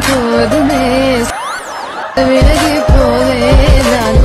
போதுமே விலகி போவே நான்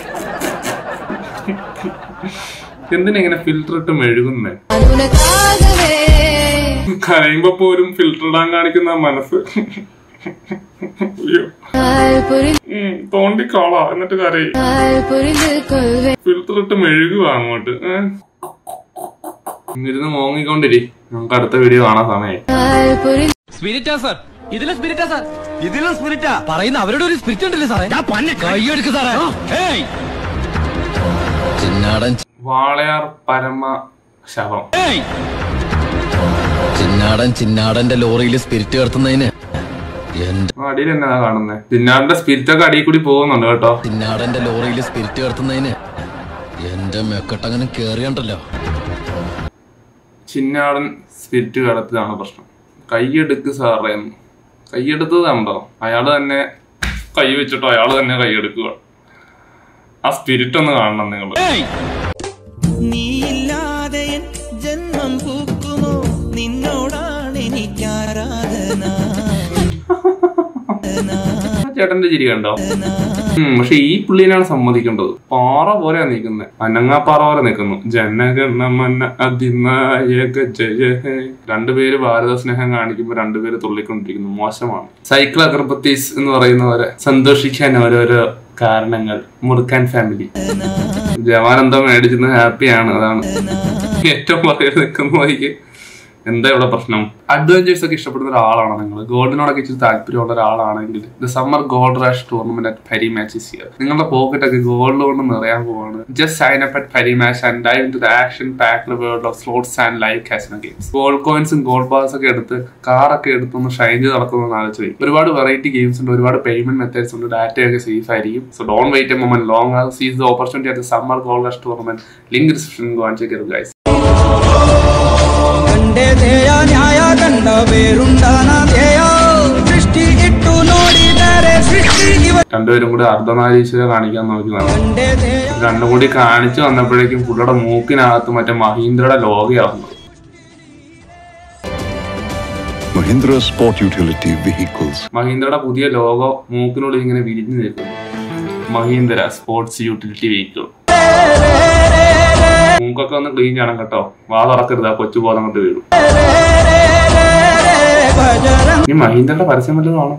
എന്തിനെങ്ങനെ ഫിൽറ്റർ ഇട്ട് മെഴുകുന്നേ உனக்காகவே കരയുമ്പോ പോലും ഫിൽറ്റർ ഇടാൻ കാണിക്കുന്ന ആ മനസ്സ് അയ്യോ நான் புரிந்து ഉം, തോണ്ടിക്കോളാ എന്നിട്ട് കരയും நான் புரிந்து கொள்வேன் ഫിൽറ്റർ ഇട്ട് മെഴുകുക അങ്ങോട്ട് ഏ? ഇരുന്ന് മോങ്ങിക്കൊണ്ടിരി നമുക്ക് അടുത്ത വീഡിയോ കാണാൻ സമയം நான் പുരിந்து സ്പിരിറ്റാ സാർ ഇതിലെ സ്പിരിറ്റാ സാർ ഇതിലും സ്പിരിറ്റാ പറയുന്ന അവരുടെ ഒരു സ്പിരിറ്റ് ഉണ്ടല്ലേ സാറേ ഞാൻ പന്നെ കൈയെടുക്ക് സാറേ ഏയ് ചിന്നാടൻ വാളയാർ പരമ ശവം ഏയ് ചിന്നാടൻ ചിന്നാടന്റെ ലോറിയിൽ സ്പിരിറ്റ് കടത്തുന്നതിന് എന്റെ ആ, അടിയിൽ എന്നതാ കാണുന്നത് പിന്നാടിന്റെ സ്പിരിറ്റ് ഒക്കെ അടിയിൽ കൂടി പോകുന്നുണ്ട് കേട്ടോ ചിന്നാടന്റെ ലോറിയിൽ സ്പിരിറ്റ് കടത്തുന്നതിന് എന്റെ മെക്കട്ടങ്ങനെ കേറിയണ്ടല്ലോ ചിന്നാടൻ സ്പിരിറ്റ് കടത്തതാണ് പ്രശ്നം കൈയെടുക്ക് സാറേ എന്ന് കൈയെടുത്തത് കണ്ടോ അയാൾ തന്നെ കൈ വെച്ചിട്ടോ അയാൾ തന്നെ കൈയെടുക്കുക ആ സ്പിരിറ്റ് ഒന്ന് കാണണം നിങ്ങൾ ഏയ് നീയില്ലാതെ എൻ ജന്മം പൂക്കുമോ നിന്നോടാണ് എനിക്ക് ആരാധന ചേട്ടന്റെ ചിരി കണ്ടോ ഉം, പക്ഷെ ഈ പുള്ളിനാണ് സമ്മതിക്കേണ്ടത് പാറ പോലെയാ നിൽക്കുന്നത് അനങ്ങാപ്പാറ പോലെ നിൽക്കുന്നു ജനഗണമന അതിനായക ജയ ഹേ രണ്ടുപേര് ഭാരത സ്നേഹം കാണിക്കുമ്പോൾ രണ്ടുപേര് തുള്ളിക്കൊണ്ടിരിക്കുന്നു മോശമാണ് സൈക്കിൾ അഗർബത്തീസ് എന്ന് പറയുന്നവരെ സന്തോഷിക്കാൻ ഓരോരോ കാരണങ്ങൾ മുറുക്കാൻ ഫാമിലി ജവാൻ എന്തോ മേടിച്ചത് ഹാപ്പിയാണ് അതാണ് ഏറ്റവും പറയുന്നത് നിൽക്കുന്ന വഴിക്ക് എന്താ ഇവിടെ പ്രശ്നം അഡ്വഞ്ചേഴ്സ് ഒക്കെ ഇഷ്ടപ്പെടുന്ന ഒരാളാണ് നിങ്ങൾ ഗോൾഡിനോടൊക്കെ ഇച്ചിരി താല്പര്യമുള്ള ഒരാളാണെങ്കിൽ the summer gold rush tournament at Parimatch's year നിങ്ങളുടെ പോക്കറ്റ് ഒക്കെ ഗോൾഡ് കൊണ്ട് നിറയാൻ പോവാണ് just sign up at Parimatch and dive to the action packed world of slots and live casino games gold കോയിൻസും gold bars ഒക്കെ എടുത്ത് കാറൊക്കെ എടുത്ത് ഒന്ന് ഷൈൻ ചെയ്ത് നടക്കുന്ന ആലോചിച്ച് പോയി ഒരുപാട് വെറൈറ്റി ഗെയിംസ് ഉണ്ട് ഒരുപാട് പേയ്മെന്റ് മെത്തേഡ്സ് ഉണ്ട് ഡാറ്റയൊക്കെ സേഫ് ആയിരിക്കും so don't wait a moment long seize the opportunity at summer gold rush tournament link description go and check it guys ಕಂಡೆ ಧ್ಯೇಯ ನ್ಯಾಯ ಕಂಡ ಬೇರುಂಡನ ಧ್ಯೇಯ ಸೃಷ್ಟಿ ಇಟ್ಟು ನೋಡಿದರೆ ಸೃಷ್ಟಿ ಇವ രണ്ടുപേരും കൂടി അർദ്ധനാരീശ്വര കാണിക്കാൻ നോക്കി നടന്നു ಕಂಡೆ ಧ್ಯೇಯ രണ്ടും കൂടി കാണിച്ചു വന്നപ്പോഴേക്കും പുള്ളിയുടെ മൂക്കിനകത്ത് മറ്റേ മഹീന്ദ്രയുടെ ലോകയാവുന്നത് Mahindra Sport Utility Vehicles. മഹീന്ദ്രയുടെ പുതിയ ലോഗോ മൂക്കിനുള്ളിൽ ഇങ്ങനെ വിരിഞ്ഞു നിൽക്കുന്നു മഹീന്ദ്ര സ്പോർട്സ് യൂട്ടിലിറ്റി വെഹിക്കിൾ മൂക്കൊക്കെ ഒന്ന് ക്ലീൻ ചെയ്യണം കേട്ടോ വാ തുറക്കരുത് ആ കൊച്ചു ബോധം കൊണ്ട് വീഴും ಭಜರಂಗ ഈ മഹീന്ദ്രയുടെ പരസ്യം വല്ലതും ആണോ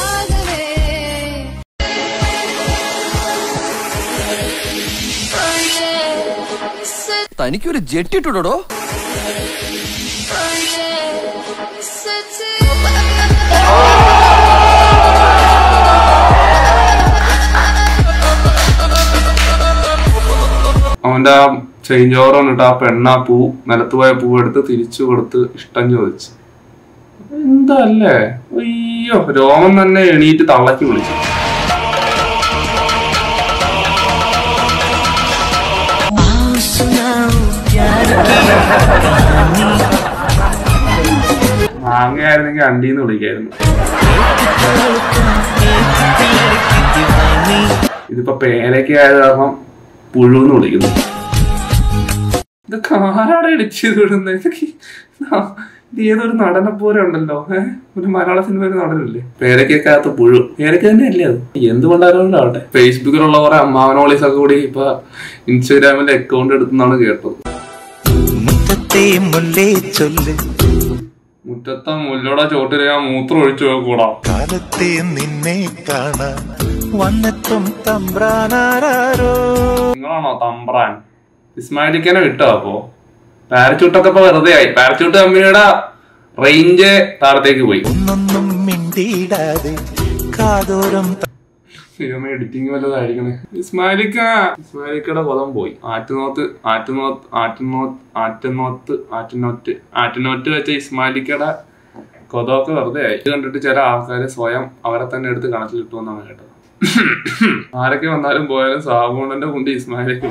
തനിക്കൊരു ജെട്ടിട്ടുടോ അവന്റെ ആ ചേഞ്ച് ഓവർ വന്നിട്ട് ആ പെണ്ണ പൂ നിലത്ത് പോയ പൂ എടുത്ത് തിരിച്ചു കൊടുത്ത് ഇഷ്ടം ചോദിച്ചു എന്താ അല്ലേ അയ്യോ രോമൻ തന്നെ എണീറ്റ് തള്ളക്കി വിളിച്ചു മാങ്ങയായിരുന്നെങ്കിൽ അണ്ടീന്ന് വിളിക്കായിരുന്നു ഇതിപ്പോ പേരയ്ക്ക് ആയത് കാരണം പുഴുന്ന് വിളിക്കുന്നു ഇതൊക്കെ ആരാടെ ഇടിച്ചു വിടുന്നത് ഇതൊക്കെ ആ, ഇത് ഏതൊരു നടനെ പോലെ ഉണ്ടല്ലോ ഏഹ് ഒരു മലയാള സിനിമയിലെ നടനല്ലേ പേരയ്ക്കകത്ത് പുഴു പേരയ്ക്ക് തന്നെ അല്ലേ അത് എന്തുകൊണ്ടായിരുന്നു ആവട്ടെ ഫേസ്ബുക്കിലുള്ള കുറെ അമ്മാവനോളീസ് ഒക്കെ കൂടി ഇപ്പൊ ഇൻസ്റ്റാഗ്രാമിലെ അക്കൗണ്ട് എടുത്തെന്നാണ് കേട്ടത് മുറ്റത്തെ മുല്ലേ ചൊല്ല് മുറ്റത്തെ മുല്ലയുടെ ചോട്ടിൽ ഞാൻ മൂത്രം ഒഴിച്ചു കൂടാ കാലത്തെ നിന്നെ കാണാൻ വന്നെത്തും തമ്പ്രാനാരോ നിങ്ങളാണോ തമ്പ്രാൻ ഇസ്മായിലിക്കനെ വിട്ടോ അപ്പോ പാരച്ചൂട്ടൊക്കെ ഇപ്പൊ വെറുതെ ആയി പാരച്ചൂട്ട് കമ്പനിയുടെ റേഞ്ച് താഴത്തേക്ക് പോയി ഒന്നൊന്നും മിണ്ടിയിടാതെ കാതോരം ദൈവമേ എഡിറ്റിംഗ് വല്ലതായിരിക്കണേ ഇസ്മാലിക്ക ഇസ്മാലിക്കയുടെ പദം പോയി ആറ്റുനോത്ത് ആറ്റുനോത്ത് ആറ്റുനോത്ത് ആറ്റുനോത്ത് ആറ്റുനോറ്റ് ആറ്റുനോറ്റ് വെച്ച ഇസ്മാലിക്കയുടെ കൊതമൊക്കെ വെറുതെ ആയി ഇത് കണ്ടിട്ട് ചില ആൾക്കാര് സ്വയം അവരെ തന്നെ എടുത്ത് കണക്കിലിട്ടുവെന്നാണ് കേട്ടത് ആരൊക്കെ വന്നാലും പോയാലും സാബുണന്റെ കുണ്ടി ഇസ്മായിലേക്ക്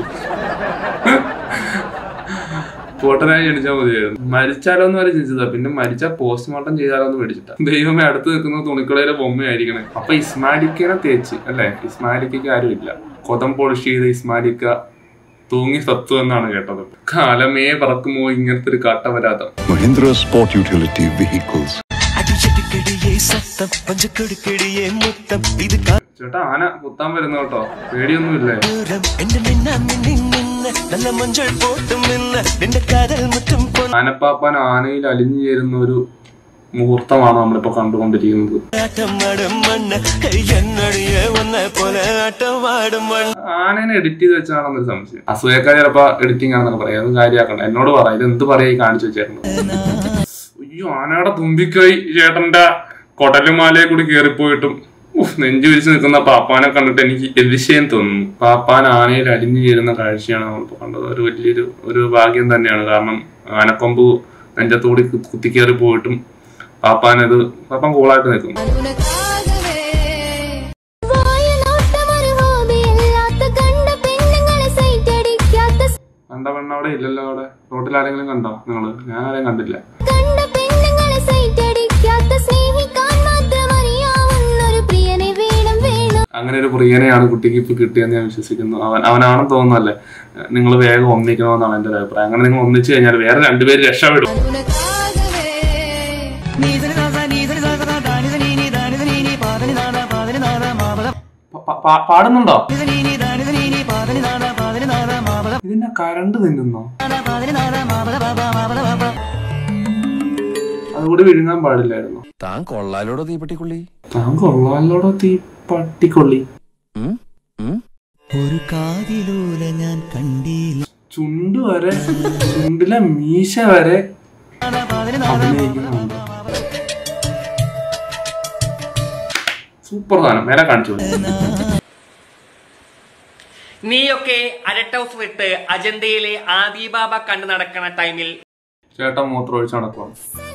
പോട്ടനായി ജനിച്ചാൽ മതിയായിരുന്നു മരിച്ചാലോ എന്ന് വരെ ചിന്തിച്ചതാ പിന്നെ മരിച്ചാൽ പോസ്റ്റ്മോർട്ടം ചെയ്താലോ എന്ന് മേടിച്ചിട്ടാ ദൈവമേ അടുത്ത് നിൽക്കുന്ന തുണിക്കളയിലെ ബൊമ്മയായിരിക്കണേ അപ്പൊ ഇസ്മാലിക്കനെ തേച്ച് അല്ലെ ഇസ്മാലിക്കയ്ക്ക് ആരുമില്ല കൊതം പോളിഷ് ചെയ്ത ഇസ്മാലിക്ക തൂങ്ങി സത്തു എന്നാണ് കേട്ടത് കാലമേ പറക്കുമോ ഇങ്ങനത്തെ ഒരു കാട്ടവരാതം Mahindra Sport Utility Vehicles. അടിച്ചടിക്കടിയെ സത്തം പഞ്ചക്കൊടുക്കിടിയെ മുത്തം ഇത് ചേട്ടാ ആന കുത്താൻ വരുന്ന കേട്ടോ പേടിയൊന്നുമില്ലേ കാതൂരം എന്റെ മിന്ന മിന്നി നിന്ന് നല്ല മഞ്ചൾ പോട്ടും നിന്ന് നിന്റെ കാതൽ മുറ്റും പൊൻ ആനപ്പാപ്പാൻ ആനയിൽ അലിഞ്ഞു ചേരുന്ന ഒരു മുഹൂർത്തമാണ് നമ്മളിപ്പോ കണ്ടുകൊണ്ടിരിക്കുന്നത് ആട്ടമാടും മണ്ണ് എന്നടിയെ വന്ന പോലെ ആട്ടമാടും മണ്ണ് ആനേനെ എഡിറ്റ് ചെയ്ത് വെച്ചാണെന്നൊരു സംശയം അസൂയക്കാർ ചിലപ്പോ എഡിറ്റിംഗ് ആണെന്നൊക്കെ പറയാം അത് കാര്യമാക്കണ്ട എന്നോട് പറ ഇത് എന്ത് പറയാ ഈ കാണിച്ചു വെച്ചേക്കുന്നത് അയ്യോ ആനയുടെ തുമ്പിക്കൈ ചേട്ടന്റെ കൊടലുമാലയെ കൂടി കേറിപ്പോയിട്ടും ഉഫ്, നെഞ്ചു വിരിച്ച് നിൽക്കുന്ന പാപ്പാനെ കണ്ടിട്ട് എനിക്ക് അതിശയം തോന്നുന്നു പാപ്പാൻ ആനയിൽ അലിഞ്ഞു ചേരുന്ന കാഴ്ചയാണ് നമ്മളിപ്പോ കണ്ടത് ഒരു വലിയൊരു ഒരു ഭാഗ്യം തന്നെയാണ് കാരണം ആനക്കൊമ്പ് നെഞ്ചത്തോടി കു- കുത്തിക്കേറി പോയിട്ടും പാപ്പാനത് പാപ്പാൻ കൂളായിട്ട് നിൽക്കുന്നു ഉനക്കാകവേ വായനോട്ടമൊരു ഹോബിയല്ലാത്ത കണ്ട പെണ്ണുങ്ങളെ സൈറ്റടിക്കാത്ത കണ്ട പെണ്ണ അവിടെ ഇല്ലല്ലോ അവിടെ റോട്ടിൽ ആരെങ്കിലും കണ്ടോ നിങ്ങള് ഞാൻ ആരെയും കണ്ടില്ല കണ്ട പെണ്ണുങ്ങളെ സൈറ്റടിക്കാത്ത സ്നേഹിക്കാൻ മാത്രം അറിയാവുന്നൊരു പ്രിയനെ വേണം വേണം അങ്ങനെ ഒരു പ്രിയനെയാണ് കുട്ടിക്ക് ഇപ്പൊ കിട്ടിയെന്ന് ഞാൻ വിശ്വസിക്കുന്നു അവൻ അവനാണെന്ന് തോന്നുന്നല്ലേ നിങ്ങൾ വേഗം ഒന്നിക്കണമെന്നാണ് എന്റെ ഒരു അഭിപ്രായം അങ്ങനെ നിങ്ങൾ ഒന്നിച്ചു കഴിഞ്ഞാൽ വേറെ രണ്ടുപേര് രക്ഷപ്പെടും ഉനക്കാകവേ പ- പ- പാടുന്നുണ്ടോ ഇതിന്റെ കരണ്ട് തിന്നുന്നോ അതുകൂടി വിഴുങ്ങാൻ പാടില്ലായിരുന്നു താൻ കൊള്ളാലോടോ തീപ്പെട്ടിക്കുള്ളി താൻ കൊള്ളാലോടോ തീ പട്ടിക്കൊള്ളി ഉം? ഉം? ഒരു കാതിലൂല ഞാൻ കണ്ടില്ല ചുണ്ട് വരെ ചുണ്ടിലെ മീശ വരെ അഭിനയിക്കുന്നുണ്ട് സൂപ്പർ സാധനം മേലെ കാണിച്ചു നീയൊക്കെ അരട്ട് ഹൗസ് വിട്ട് അജന്തയിലെ ആദിബാബ കണ്ടു നടക്കുന്ന ടൈമിൽ ചേട്ടൻ മൂത്രം ഒഴിച്ച് നടക്കുക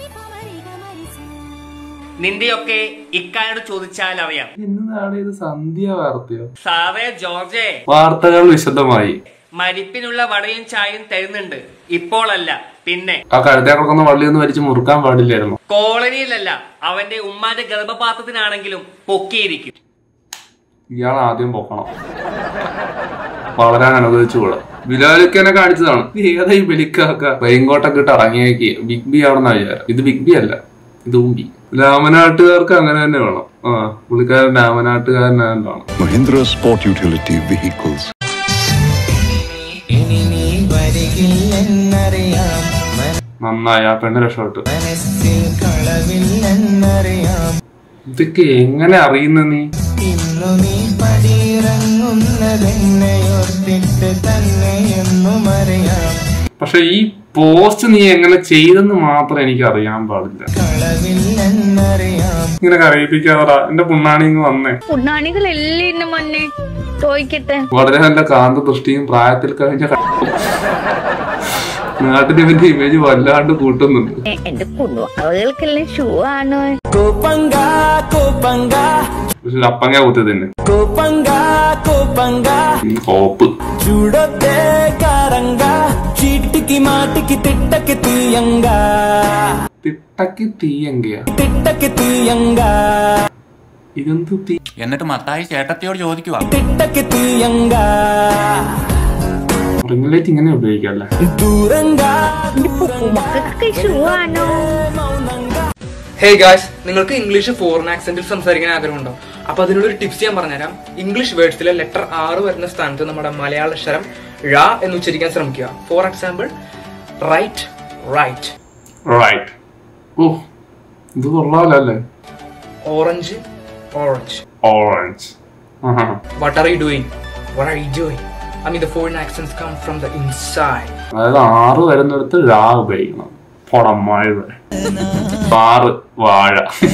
നിന്റെയൊക്കെ ഇക്കാനോട് ചോദിച്ചാൽ അറിയാം എന്നതാണ് ഇത് സന്ധ്യ വാർത്തയോ സാറേ ജോർജെ വാർത്തകൾ വിശദമായി മരിപ്പിനുള്ള വടയും ചായയും തരുന്നുണ്ട് ഇപ്പോഴല്ല പിന്നെ ആ കഴുത്തെ കിടക്കുന്ന വള്ളി ഒന്ന് വലിച്ച് മുറുക്കാൻ പാടില്ലായിരുന്നു കോളനിയിലല്ല അവന്റെ ഉമ്മാന്റെ ഗർഭപാത്രത്തിനാണെങ്കിലും പൊക്കിയിരിക്കും ഇയാൾ ആദ്യം പൊക്കണം വളരാൻ അനുവദിച്ചുകൂടാ ബിലാലിക്കനെ കാണിച്ചതാണ് ഏതാ ഈ ബലിക്കാക്ക റെയിൻകോട്ടൊക്കെ ഇട്ട് ഇറങ്ങിയേക്ക് ബിഗ് ബി ആണെന്ന വിചാരം ഇത് ബിഗ് ബി അല്ല ഇത് ഉമ്പി രാമനാട്ടുകാർക്ക് അങ്ങനെ തന്നെ വേണം ആ പുള്ളിക്കാരൻ രാമനാട്ടുകാരൻ വേണം Mahindra Sport Utility Vehicles. ഇനി നീ വരികില്ലെന്നറിയാം നന്നായി ആ പെണ്ണ് രക്ഷപ്പെട്ടു മനസ്സിൽ കളവില്ലെന്നറിയാം ഇതൊക്കെ എങ്ങനെ അറിയുന്ന നീ ഇന്നു നീ പടിയിറങ്ങുന്നതെന്നെയോർത്തിട്ട് തന്നെയെന്നും അറിയാം പക്ഷെ ഈ പോസ്റ്റ് നീ എങ്ങനെ ചെയ്തെന്ന് മാത്രം എനിക്ക് അറിയാൻ പാടില്ല കളവില്ലെന്നറിയാം ഇങ്ങനെ കരയിപ്പിക്കാതടാ എന്റെ പുണ്ണാണിങ് വന്നേ ഉണ്ണാണികളെല്ലാം ഇന്ന് മൊന്നെ ചോദിക്കട്ടെ വളരെ നല്ല കാന്ത ദൃഷ്ടിയും പ്രായത്തിൽ കഴിഞ്ഞ ക- നാട്ടിൽ ഇവന്റെ ഇമേജ് വല്ലാണ്ട് കൂട്ടുന്നുണ്ട് എന്റെ കുടുംബാളുകൾക്കെല്ലാം ഷൂ ആണോ കോപ്പങ്ക കോപ്പങ്ക പക്ഷെ അപ്പങ്ങ കുത്തി തന്നെ കോപ്പങ്ക കോപ്പങ്ക കോപ്പ് చూడొద్దే కారంగా చీటికి మాటికి తిట్టకి తీయంగా തിട്ടക്ക് തീയങ്കയാ తిట్టకి తీయంగా ഇതെന്ത് തീ എന്നിട്ട് മത്തായി ചേട്ടത്തിയോട് ചോദിക്കുക తిట్టకి తీయంగా റിംഗ് ലൈറ്റ് ഇങ്ങനെ ഉപയോഗിക്കല്ലേ దూరంగా മക്കൾക്ക് ഷൂ ആണോ ഹേ ഗായ്സ് നിങ്ങൾക്ക് ഇംഗ്ലീഷ് ഫോറിൻ ആക്സെന്റിൽ സംസാരിക്കാൻ ആഗ്രഹമുണ്ടോ അപ്പൊ അതിനുള്ള ഒരു ടിപ്സ് ഞാൻ പറഞ്ഞുതരാം ഇംഗ്ലീഷ് വേർഡ്സിലെ ലെറ്റർ ആറ് വരുന്ന സ്ഥാനത്ത് നമ്മുടെ മലയാള അക്ഷരം ഴ എന്ന് ഉച്ചരിക്കാൻ ശ്രമിക്കുക for example right right right ഓ ഇത് കൊള്ളാലോ അല്ലേ orange orange orange what are you doing what are you doing I mean the foreign accents come from the inside അതായത് ആറ് വരുന്നിടത്ത് ഴ ഉപയോഗിക്കണം പൊടമഴ ആറ് വാഴ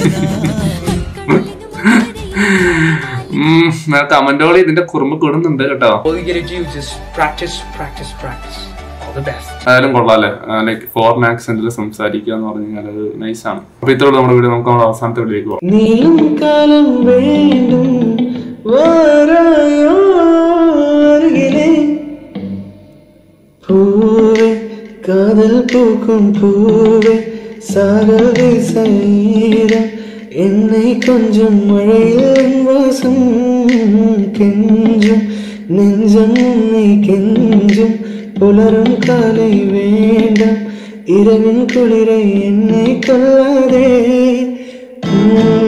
ഉം കമന്റുകൾ ഇതിന്റെ കുറുമ്പ് കൂടുന്നുണ്ട് കേട്ടോ all you get to do is just practice practice practice all the best അതായാലും കൊള്ളാല്ലേ ലൈക്ക് ഫോറിൻ ആക്സെന്റിൽ സംസാരിക്കുക എന്ന് പറഞ്ഞു കഴിഞ്ഞാൽ അത് നൈസാണ് അപ്പൊ ഇത്രയുള്ള നമ്മുടെ വീഡിയോ നമുക്ക് നമ്മുടെ അവസാനത്തെ വീഡിയോക്ക് പോകാം നീളും കാലം വേണ്ടും വാരായോ അരികിലെ പൂവേ കാതൽ പൂക്കും പൂവേ சாகவே சரீரம் என்னை கொஞ்சம் மழையில் என் வாசம் கெஞ்சும் நெஞ்சம் உன்னை கெஞ்சும் புலரும் காலை வேண்டாம் இரவின் குளிரை என்னை கொள்ளாதே உம்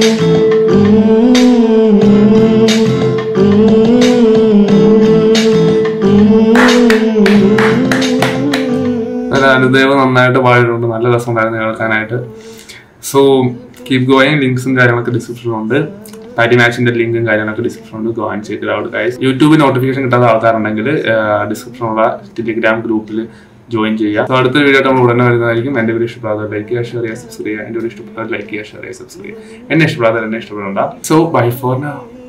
അനുദേവ് നന്നായിട്ട് പാടിയിട്ടുണ്ട് നല്ല രസമുണ്ടായിരുന്നു കേൾക്കാനായിട്ട് സോ കീപ് ഗോയിങ് ലിങ്ക്സും കാര്യങ്ങളൊക്കെ ഡിസ്ക്രിപ്ഷനിലുണ്ട് പാറ്റി മാച്ചിന്റെ ലിങ്കും കാര്യങ്ങളൊക്കെ ഡിസ്ക്രിപ്ഷനിലുണ്ട് ഗോയിൻ ചെയ്ത് ഔട്ട് ഗൈസ് യൂട്യൂബ് നോട്ടിഫിക്കേഷൻ കിട്ടാത്ത ആൾക്കാരുണ്ടെങ്കിൽ ഡിസ്ക്രിപ്ഷനുള്ള ടെലിഗ്രാം ഗ്രൂപ്പിൽ ജോയിൻ ചെയ്യുക സോ അടുത്ത വീഡിയോ നമ്മൾ ഉടനെ വരുന്നതായിരിക്കും എന്റെ വീഡിയോ ഇഷ്ടപ്പെടാതെ ലൈക്ക് ചെയ്യുക ഷെയർ ചെയ്യുക സബ്സ്ക്രൈബ് ചെയ്യുക എന്റെ വീഡിയോ ഇഷ്ടപ്പെടാതെ ലൈക്ക് ചെയ്യുക ഷെയർ ചെയ്യുക സബ്സ്ക്രൈബ് ചെയ്യുക എന്നെ ഇഷ്ടപ്പെടാതെ എന്നെ ഇഷ്ടപ്പെടണ്ട സോ ബൈ ഫോർ നൗ